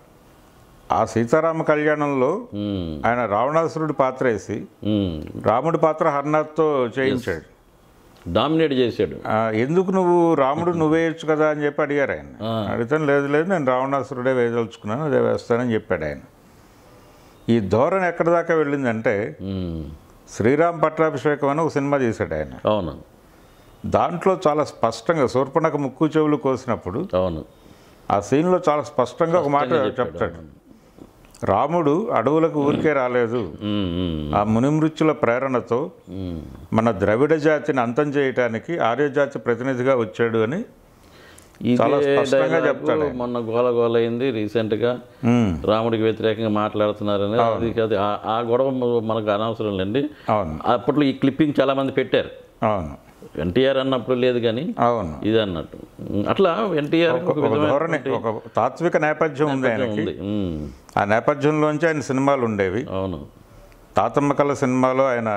ఆ సీతారామ కళ్యాణంలో ఆయన రావణాసురుడి పాత్ర వేసి రాముడి పాత్ర హర్నాథ్తో చేయించాడు డామినేట్ చేశాడు ఆ, ఎందుకు నువ్వు రాముడు నువ్వే వేయచ్చు కదా అని చెప్పి అడిగారు ఆయన ఆ. అడిగితే లేదు లేదు నేను రావణాసురుడే వేయదలుచుకున్నాను అదే వేస్తానని చెప్పాడు ఆయన ఈ ధోరణి ఎక్కడి దాకా వెళ్ళిందంటే ఉమ్, శ్రీరామ్ పట్టాభిషేకం అని ఒక సినిమా తీశాడు ఆయన అవును దాంట్లో చాలా స్పష్టంగా శూర్పణక ముక్కు చెవులు కోసినప్పుడు అవును ఆ సీన్లో చాలా స్పష్టంగా ఒక మాట స్పష్టంగా చెప్పాడు. చెప్తాడు రాముడు అడవులకు ఊరికే రాలేదు ఉమ్, ఉమ్, ఆ మునిమృత్యుల ప్రేరణతో ఉమ్. మన ద్రవిడ జాతిని అంతం చేయటానికి ఆర్యజాతి ప్రతినిధిగా వచ్చాడు అని చాలా ఇదే స్పష్టంగా dialogue చెప్తాడు ఆయన. మొన్న గోల గోల అయింది రీసెంట్గా ఉమ్, రాముడికి వ్యతిరేకంగా మాట్లాడుతున్నారని అది కాదు ఆ- ఆ గొడవ మనకు అనవసరం లేండి అవును అప్పట్లో ఈ క్లిప్పింగ్ చాలా మంది పెట్టారు అవును ఎన్టీఆర్ అన్నప్పుడు లేదు కానీ అవును ఇది అన్నట్టు ఉమ్, అట్లా ఎన్టీఆర్ ఒక ఒక ధోరణి విధమైన ఒక తాత్విక నేపథ్యం ఉంది ఆయనకి ఉంది ఉమ్, ఆ నేపథ్యంలోంచి ఆయన సినిమాలు ఉండేవి అవును తాతమ్మ కళ సినిమాలో ఆయన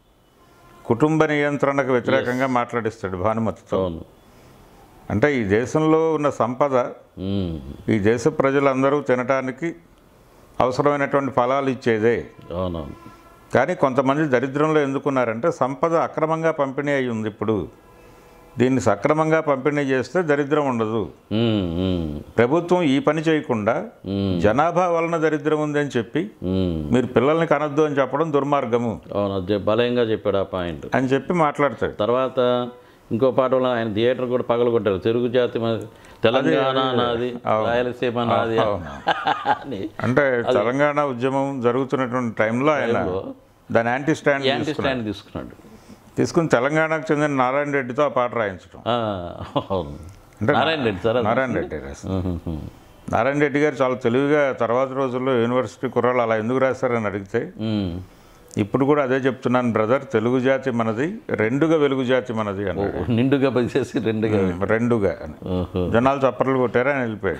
కుటుంబ నియంత్రణకు వ్యతిరేకంగా మాట్లాడిస్తాడు భానుమతితో అవును అంటే ఈ దేశంలో ఉన్న సంపద ఉమ్, ఈ దేశ ప్రజలందరూ తినటానికి అవసరమైనటువంటి ఫలాలు ఇచ్చేదే అవునవును కానీ కొంతమంది దరిద్రంలో ఎందుకున్నారంటే సంపద అక్రమంగా పంపిణీ అయి ఉంది ఇప్పుడు దీన్ని సక్రమంగా పంపిణీ చేస్తే దరిద్రం ఉండదు ఉమ్, ఉమ్, ప్రభుత్వం ఈ పని చేయకుండా ఉమ్, జనాభా వలన దరిద్రం ఉందని చెప్పి ఉమ్. మీరు పిల్లల్ని కనొద్దు అని చెప్పడం దుర్మార్గము అవును అది బలంగా చెప్పాడు ఆ పాయింట్ అని చెప్పి మాట్లాడతాడు తర్వాత ఇంకో పాటలో ఆయన థియేటర్ కూడా పగలగొట్టారు తెలుగు జాతి మన తెలంగాణ నాది రాయలసీమ నాది అవును. అని అంటే తెలంగాణ ఉద్యమం జరుగుతున్నటువంటి టైంలో ఆయన దాని యాంటీ స్టాండ్ యాంటీ స్టాండ్ తీసుకున్నాడు తీసుకుని తెలంగాణకు చెందిన నారాయణ రెడ్డితో ఆ పాట రాయించడం ఆ, అవును అంటే నారాయణ రెడ్డి సార్ అది? నారాయణ రెడ్డి రాశారు. ఉహుహు. నారాయణ రెడ్డి గారు చాలా తెలివిగా తర్వాత రోజుల్లో యూనివర్సిటీ కుర్రాళ్ళు అలా ఎందుకు రాశారని అడిగితే ఉమ్. ఇప్పుడు కూడా అదే చెప్తున్నాను బ్రదర్ తెలుగు జాతి మనది రెండుగా వెలుగు జాతి మనది ఓ, అన్నాడు నిండుగా పనిచేసి రెండుగా రెండుగా అని ఓహో. జనాలు చప్పట్లు కొట్టారు ఆయన వెళ్ళిపోయాడు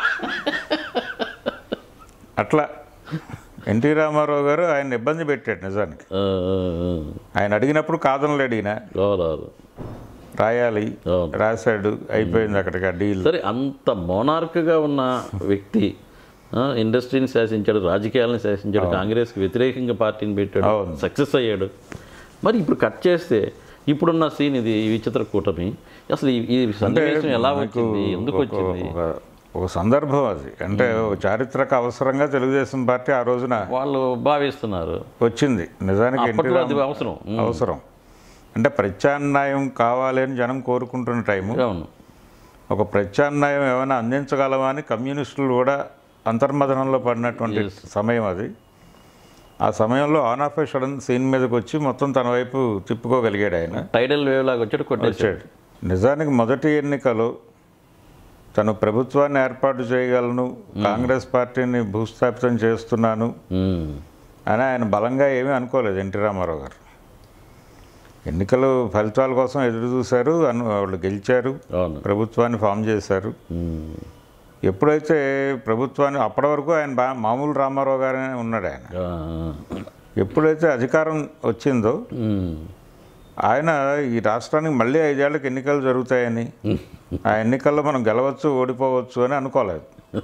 అట్లా ఎన్టీ రామారావు గారు ఆయన ఇబ్బంది పెట్టాడు నిజానికి ఆ, ఆ, ఆ. ఆయన అడిగినప్పుడు కాదనలేడు ఈయన అవునవును రాయాలి అవును. రాశాడు అయిపోయింది అక్కడికి ఆ డీల్ సరే అంత మోనార్క్గా ఉన్న వ్యక్తి ఆ, ఇండస్ట్రీని శాసించాడు రాజకీయాలను శాసించాడు కాంగ్రెస్కి వ్యతిరేకంగా పార్టీని పెట్టాడు అవును. సక్సెస్ అయ్యాడు మరి ఇప్పుడు కట్ చేస్తే ఇప్పుడున్న సీన్ ఇది ఈ విచిత్ర కూటమి అసలు ఈ- ఈ సన్నివేశం ఎలా వచ్చింది ఎందుకు ఒక- వచ్చింది ఒక ఒక సందర్భం అది అంటే ఒక చారిత్రక అవసరంగా తెలుగుదేశం పార్టీ ఆ రోజున వాళ్ళు భావిస్తున్నారు వచ్చింది నిజానికి ఎన్టీ అప్పట్లో అది రామ- అవసరం ఉమ్, అవసరం అంటే ప్రత్యామ్నాయం కావాలి అని జనం కోరుకుంటున్న టైము అవును ఒక ప్రత్యామ్నాయం ఏమైనా అందించగలమా అని కమ్యూనిస్టులు కూడా అంతర్మథనంలో పడినటువంటి సమయం అది ఆ సమయంలో all of a sudden scene మీదకి వచ్చి మొత్తం తన వైపు తిప్పుకోగలిగాడు ఆయన టైడల్ వేవ్ లాగా వచ్చాడు కొట్టేసాడు వచ్చాడు నిజానికి మొదటి ఎన్నికలో తను ప్రభుత్వాన్ని ఏర్పాటు చేయగలను కాంగ్రెస్ పార్టీని భూస్థాపితం చేస్తున్నాను ఉమ్, అని ఆయన బలంగా ఏమీ అనుకోలేదు ఎన్టీ రామారావు గారు ఎన్నికలు ఫలితాల కోసం ఎదురు చూశారు అను వాళ్ళు గెలిచారు అవును ప్రభుత్వాన్ని ఫామ్ చేశారు ఉమ్, ఎప్పుడైతే ప్రభుత్వాన్ని అప్పటి వరకు ఆయన బా మామూలు రామారావు గారే ఉన్నాడు ఆయన ఆ, ఎప్పుడైతే అధికారం వచ్చిందో ఉమ్, ఆయన ఈ రాష్ట్రానికి మళ్ళీ ఐదేళ్లకు ఎన్నికలు జరుగుతాయని ఆ ఎన్నికల్లో మనం గెలవచ్చు ఓడిపోవచ్చు అని అనుకోలేదు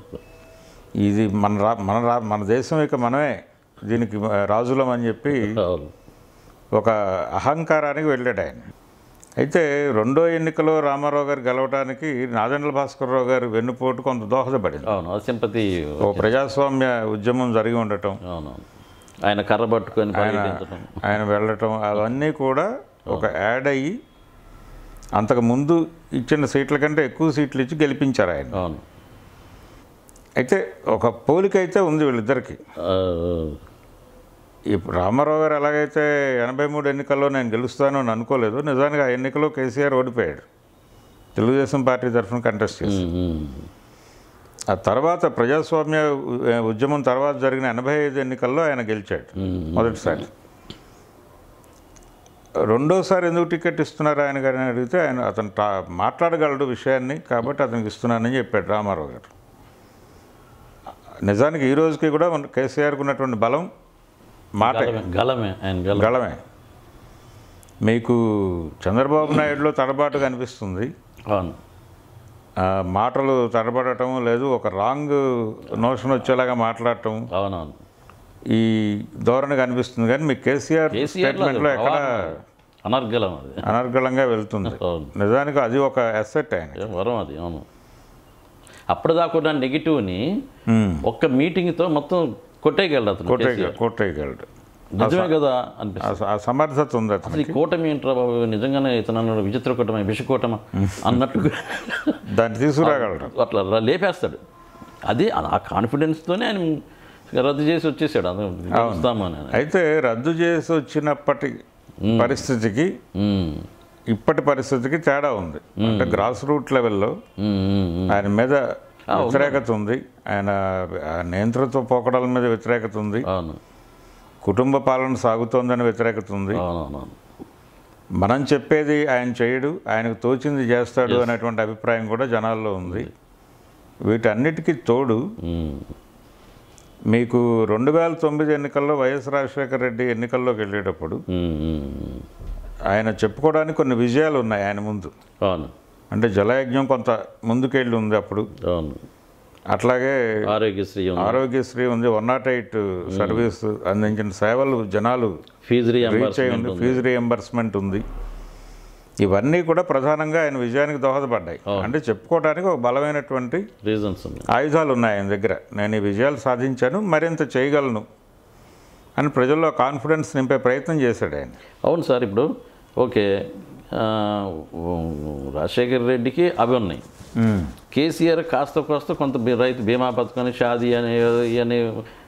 ఇది మన రా మన రా మన దేశం ఇక మనమే దీనికి రాజులం అని చెప్పి అవును ఒక అహంకారానికి వెళ్ళాడు ఆయన అయితే రెండో ఎన్నికలో రామారావు గారు గెలవడానికి నాదెండ్ల భాస్కర్రావు గారు వెన్నుపోటు కొంత దోహదపడింది అవును అసింపతి ఓ ప్రజాస్వామ్య ఉద్యమం జరిగి ఉండటం అవునవును ఆయన కర్ర పట్టుకొని పరిగెత్తించడం ఆయన వెళ్ళటం అవన్నీ కూడా ఒక యాడ్ అయ్యి అంతకు ముందు ఇచ్చిన సీట్ల కంటే ఎక్కువ సీట్లు ఇచ్చి గెలిపించారు ఆయన అవును అయితే ఒక పోలిక అయితే ఉంది వీళ్ళిద్దరికి ఆ, ఇప్పుడు రామారావు గారు ఎలాగైతే ఎనభై మూడు ఎన్నికల్లో నేను గెలుస్తాను అని అనుకోలేదు నిజానికి ఆ ఎన్నికలో కేసీఆర్ ఓడిపోయాడు తెలుగుదేశం పార్టీ తరఫున కంటెస్ట్ చేసి ఉమ్, ఉమ్, ఆ తర్వాత ప్రజాస్వామ్య ఉ- ఉద్యమం తర్వాత జరిగిన ఎనభై ఐదు ఎన్నికల్లో ఆయన గెలిచాడు ఉమ్, మొదటిసారి రెండోసారి ఎందుకు టికెట్ ఇస్తున్నారు ఆయన గారిని అడిగితే ఆయన అతను టా మాట్లాడగలడు విషయాన్ని కాబట్టి అతనికి ఇస్తున్నానని చెప్పాడు రామారావు గారు నిజానికి ఈ రోజుకి కూడా మన కేసీఆర్కి ఉన్నటువంటి బలం మాట గలమే గలమే ఆయన గలం గళమే మీకు చంద్రబాబు నాయుడులో తడబాటు కనిపిస్తుంది అవును ఆ, మాటలు తడబడటం లేదు ఒక రాంగ్ నోషన్ వచ్చేలాగా మాట్లాడటం అవునవును ఈ ధోరణి కనిపిస్తుంది కానీ మీకు కేసీఆర్ కేసీఆర్ లో స్టేట్మెంట్లో ఎక్కడ ప్రవాహం. అనర్గలం అది అనర్గళంగా వెళ్తుంది అవును నిజానికి అది ఒక అసెట్ ఆయన ఏ వరం అది అవును అప్పటిదాకా ఉన్న నెగిటివ్ని ఉమ్. ఒక్క మీటింగ్తో మొత్తం కొట్టేయగలడు అతను కోటయ్య కేసీఆర్. కోటయ్యగలడు నిజమే కదా అనిపిస్తుంది ఆ స- ఆ సమర్థత ఉంది అసలు అతనికి ఈ కూటమి ఏంట్రా బాబు నిజంగానే ఇతను అన్నాడు విచిత్ర కూటమి విషకూటమ అన్నట్టు దాన్ని తీసుకురాగలడు అట్లా రా- లేపేస్తాడు అది ఆ కాన్ఫిడెన్స్తోనే ఆయన రద్దు చేసి వచ్చేసాడు అది గెలుస్తామని ఆయన. అయితే రద్దు చేసి వచ్చినప్పటి పరిస్థితికి ఉమ్, ఇప్పటి పరిస్థితికి తేడా ఉంది అంటే గ్రాస్ రూట్ లెవెల్లో ఉమ్, ఉమ్, ఉమ్. ఆయన మీద వ్యతిరేకత ఉంది ఆయన ఆ నియంత్రణతో పోకడాల మీద వ్యతిరేకత ఉంది అవును కుటుంబ పాలన సాగుతోందని వ్యతిరేకత ఉంది అవునవును మనం చెప్పేది ఆయన చేయడు ఆయనకు తోచింది చేస్తాడు అనేటువంటి అభిప్రాయం కూడా జనాల్లో ఉంది వీటన్నిటికీ తోడు ఉమ్, మీకు రెండు వేల తొమ్మిది ఎన్నికల్లో వైఎస్ రాజశేఖర రెడ్డి ఎన్నికల్లోకి వెళ్ళేటప్పుడు ఉమ్, ఉమ్, ఉమ్. ఆయన చెప్పుకోవడానికి కొన్ని విజయాలు ఉన్నాయి ఆయన ముందు అవును అంటే జలయజ్ఞం కొంత ముందుకెళ్ళి ఉంది అప్పుడు అవును అట్లాగే ఆరోగ్యశ్రీ ఉంది ఆరోగ్యశ్రీ ఉంది వన్ నాట్ ఎయిట్ సర్వీస్ అందించిన సేవలు జనాలు ఫీజు రీచ్ అయి ఉంది రీఎంబర్స్మెంట్ ఉంది ఫీజు రియంబర్స్మెంట్ ఉంది ఇవన్నీ కూడా ప్రధానంగా ఆయన విజయానికి దోహదపడ్డాయి అంటే చెప్పుకోవడానికి ఒక బలమైనటువంటి రీజన్స్ ఉన్నాయి ఆయుధాలు ఉన్నాయి ఆయన దగ్గర నేను ఈ విజయాలు సాధించాను మరింత చేయగలను అని ప్రజల్లో కాన్ఫిడెన్స్ నింపే ప్రయత్నం చేశాడు ఆయన అవును సార్ ఇప్పుడు ఓకే ఆ, రాజశేఖర్ రెడ్డికి అవి ఉన్నాయి కేసీఆర్ కాస్త కాస్త కొంత బీ- రైతు బీమా పథకం షాదీ అనే అని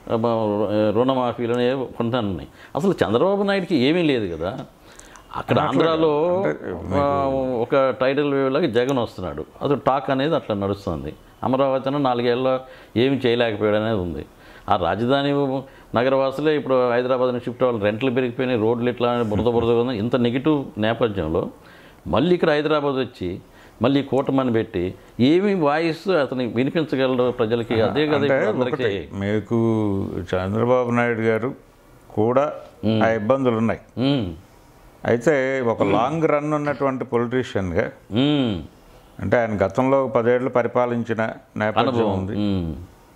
రుణమాఫీలు అనే కొంత ఉన్నాయి అసలు చంద్రబాబు నాయుడుకి ఏమీ లేదు కదా అక్కడ ఆంధ్రాలో ఆ, ఒక టైటిల్ లాగా జగన్ వస్తున్నాడు అసలు టాక్ అనేది అట్లా నడుస్తుంది అమరావతిలో నాలుగేళ్ళలో ఏమి చేయలేకపోయాడు అనేది ఉంది ఆ రాజధాని నగరవాసులే ఇప్పుడు హైదరాబాద్ నుంచి షిఫ్ట్ అవ్వాలి రెంట్లు పెరిగిపోయినాయి రోడ్లు ఇట్లా బురద బురద ఉంది ఇంత నెగిటివ్ నేపథ్యంలో మళ్ళీ ఇక్కడ హైదరాబాద్ వచ్చి మళ్ళీ కూటమని పెట్టి ఏమి వాయిస్ అతను వినిపించగలడు ప్రజలకి అదే కదా అంటే ఇప్పుడు ఒకటి అందరికీ మీకు చంద్రబాబు నాయుడు గారు కూడా ఆ ఇబ్బందులు ఉన్నాయి ఉమ్, అయితే ఒక లాంగ్ రన్ ఉన్నటువంటి పొలిటీషియన్గా ఉమ్, అంటే ఆయన గతంలో పదేళ్ళు పరిపాలించిన నేపథ్యం ఉంది ఉమ్,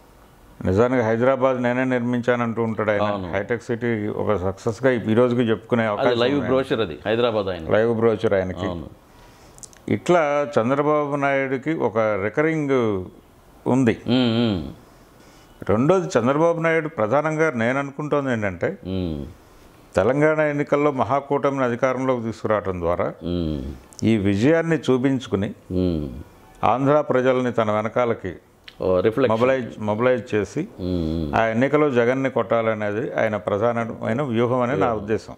నిజానికి హైదరాబాద్ నేనే నిర్మించానంటూ ఉంటాడు ఆయన హైటెక్ సిటీ ఒక సక్సెస్గా ఈ రోజుకి చెప్పుకునే అది అవకాశం లైవ్ బ్రోషర్ అది హైదరాబాద్ ఆయన లైవ్ బ్రోచర్ ఆయనకి అవును ఇట్లా చంద్రబాబు నాయుడుకి ఒక రికరింగ్ ఉంది ఉమ్, ఉమ్, రెండోది చంద్రబాబు నాయుడు ప్రధానంగా నేను అనుకుంటోంది ఏంటంటే ఉమ్, తెలంగాణ ఎన్నికల్లో మహాకూటమిని అధికారంలోకి తీసుకురావడం ద్వారా ఉమ్, ఈ విజయాన్ని చూపించుకుని ఉమ్. ఆంధ్ర ప్రజల్ని తన వెనకాలకి ఓ రిఫ్లెక్ట్ మొబలైజ్ మొబలైజ్ చేసి ఉమ్, ఆ ఎన్నికలో జగన్ని కొట్టాలనేది ఆయన ప్రధానమైన వ్యూహం అని నా ఉద్దేశం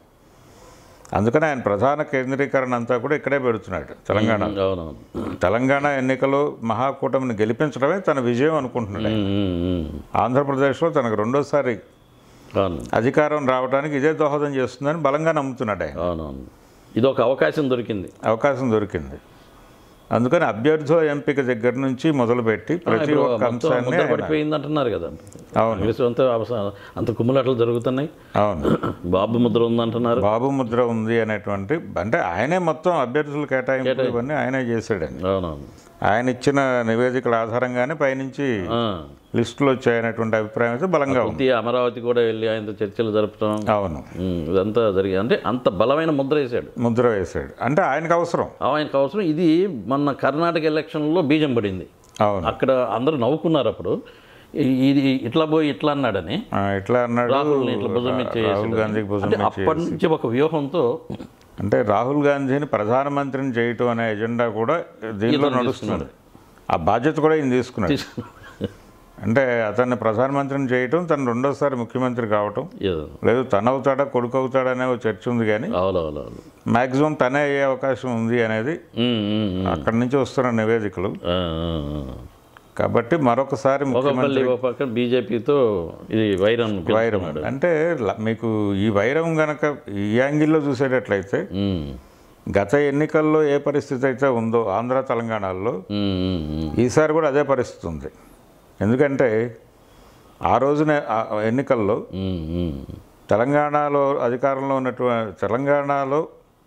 అందుకని ఆయన ప్రధాన కేంద్రీకరణ అంతా కూడా ఇక్కడే పెడుతున్నాడు తెలంగాణ అవునవును తెలంగాణ ఎన్నికలో మహాకూటమిని గెలిపించడమే తన విజయం అనుకుంటున్నాడు ఆయన. ఉమ్, ఉమ్, ఉమ్. ఆంధ్రప్రదేశ్లో తనకు రెండోసారి అవును అధికారం రావడానికి ఇదే దోహదం చేస్తుందని బలంగా నమ్ముతున్నాడు ఆయన అవునవును ఇది ఒక అవకాశం దొరికింది అవకాశం దొరికింది అందుకని అభ్యర్థుల ఎంపిక దగ్గర నుంచి మొదలుపెట్టి ప్రతి ఇప్పుడు ఒక్క మొత్తం అంశాన్ని ముద్ర ఆయన- పడిపోయింది అంటున్నారు కదా అవును కాంగ్రెస్ అంతా అవస- అంత కుమ్ములాటలు జరుగుతున్నాయి అవును బాబు ముద్ర ఉందంటున్నారు బాబు ముద్ర ఉంది అనేటువంటి అంటే ఆయనే మొత్తం అభ్యర్థుల కేటాయింపులు ఇవన్నీ ఆయనే చేశాడని అవునవును ఆయన ఇచ్చిన నివేదికల ఆధారంగానే పైనుంచి ఆ, లిస్టులు వచ్చాయనేటువంటి అభిప్రాయం అయితే బలంగా ఉంది కొద్దిగా అమరావతి కూడా వెళ్ళి ఆయనతో చర్చలు జరపడం అవును ఉమ్, ఇదంతా జరిగింది అంటే అంత బలమైన ముద్ర వేశాడు ముద్ర వేశాడు అంటే ఆయనకు అవసరం ఆయనకు అవసరం ఇది మొన్న కర్ణాటక ఎలక్షన్లో బీజం పడింది అవును అక్కడ అందరూ నవ్వుకున్నారు అప్పుడు ఇ- ఇది ఇట్లా పోయి ఇట్లా అన్నాడని ఆ, ఇట్లా అన్నాడు రాహుల్ని ఇట్లా భుజం మీద రా- రాహుల్ గాంధీకి భుజం అంటే మీద అప్పటి నుంచి ఒక వ్యూహంతో అంటే రాహుల్ గాంధీని ప్రధానమంత్రిని చేయటం అనే ఎజెండా కూడా దీనిలో ఈయన నడుస్తుంది ఆ బాధ్యత కూడా ఈయన తీసుకున్నాడు తీసుకు- అంటే అతన్ని ప్రధానమంత్రిని చేయటం తను రెండోసారి ముఖ్యమంత్రి కావటం ఏదో. లేదు తను అవుతాడా కొడుకు అవుతాడా అనే ఒక చర్చ ఉంది కానీ అవునవునవును మ్యాక్సిమం తనే అయ్యే అవకాశం ఉంది అనేది ఉమ్, ఉమ్, ఉమ్. అక్కడి నుంచి వస్తున్న నివేదికలు ఆ, ఆ, ఆ. కాబట్టి మరొకసారి ఒక ముఖ్యమంత్రి పల్లి ఒక పక్కన బీజేపీతో ఇది వైరం వైరం అంటే ల- మీకు ఈ వైరం గనక ఈ యాంగిల్లో చూసేటట్లయితే ఉమ్, గత ఎన్నికల్లో ఏ పరిస్థితి అయితే ఉందో ఆంధ్ర తెలంగాణలో ఉమ్, ఉమ్, ఉమ్. ఈసారి కూడా అదే పరిస్థితి ఉంది ఎందుకంటే ఆ రోజున ఆ ఎన్నికల్లో ఉమ్, ఉమ్. తెలంగాణలో అధికారంలో ఉన్నటువంటి తెలంగాణలో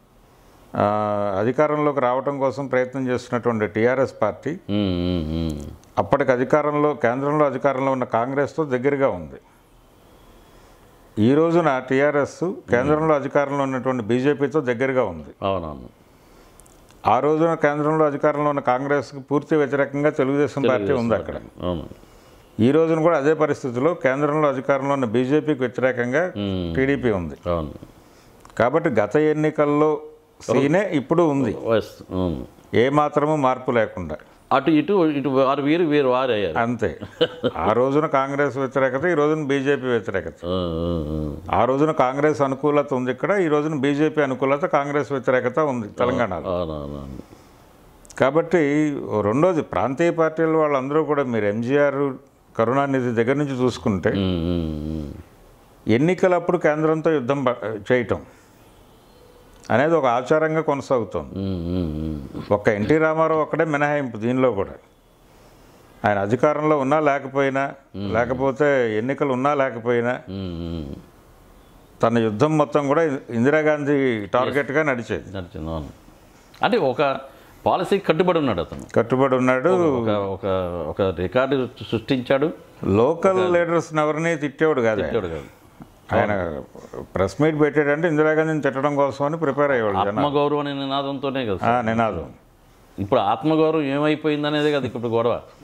ఆ, అధికారంలోకి రావటం కోసం ప్రయత్నం చేస్తున్నటువంటి టీఆర్ఎస్ పార్టీ ఉమ్, ఉమ్, ఉమ్. అప్పటికి అధికారంలో కేంద్రంలో అధికారంలో ఉన్న కాంగ్రెస్తో దగ్గరగా ఉంది ఈ రోజున టీఆర్ఎస్ కేంద్రంలో అధికారంలో ఉన్నటువంటి బీజేపీతో దగ్గరగా ఉంది అవునవును ఆ రోజున కేంద్రంలో అధికారంలో ఉన్న కాంగ్రెస్కి పూర్తి వ్యతిరేకంగా తెలుగుదేశం పార్టీ ఉంది అక్కడ అవును ఈ రోజున కూడా అదే పరిస్థితిలో కేంద్రంలో అధికారంలో ఉన్న బీజేపీకి వ్యతిరేకంగా మ్మ్. టీడీపీ ఉంది అవును కాబట్టి గత ఎన్నికల్లో సీనే ఇప్పుడు ఉంది వస్ అవును ఏ మాత్రము మార్పు లేకుండా అటు ఇటు ఇటు వారు వీరు వీరు వారు అయ్యారు అంతే ఆ రోజున కాంగ్రెస్ వ్యతిరేకత ఈ రోజున బీజేపీ వ్యతిరేకత ఆ, ఆ, ఆ. ఆ రోజున కాంగ్రెస్ అనుకూలత ఉంది ఇక్కడ ఈ రోజున బీజేపీ అనుకూలత కాంగ్రెస్ వ్యతిరేకత ఉంది తెలంగాణలో అవునవునవును కాబట్టి ఓ రెండోది ప్రాంతీయ పార్టీల వాళ్ళందరూ కూడా మీరు ఎంజీఆర్ కరుణానిధి దగ్గర నుంచి చూసుకుంటే ఉమ్, ఉమ్, ఉమ్. ఎన్నికలప్పుడు కేంద్రంతో యుద్ధం ప- చేయటం అనేది ఒక ఆచారంగా కొనసాగుతోంది ఉమ్, ఉమ్, ఉమ్. ఒక్క ఎన్టీ రామారావు ఒక్కడే మినహాయింపు దీనిలో కూడా ఆయన అధికారంలో ఉన్నా లేకపోయినా లేకపోతే ఎన్నికలు ఉన్నా లేకపోయినా ఉమ్, ఉమ్. తన యుద్ధం మొత్తం కూడా ఇందిరాగాంధీ టార్గెట్గా నడిచేది నడిచింది అవును అంటే ఒక పాలసీకి కట్టుబడి ఉన్నాడు అతను కట్టుబడి ఉన్నాడు ఒక ఒక ఒక రికార్డు సృష్టించాడు లోకల్ లీడర్స్ని ఎవరిని తిట్టేవాడు కాదు ఆయన. తిట్టాడు కాదు ఆయన ప్రెస్ మీట్ పెట్టాడంటే ఇందిరాగాంధీని తిట్టడం కోసం అని ప్రిపేర్ అయ్యేవాడు జనం ఆత్మగౌరవం అనే నినాదంతోనే కదా ఆ, సార్. నినాదం ఇప్పుడు ఆత్మగౌరవం ఏమైపోయింది అనేది కదా ఇప్పుడు గొడవ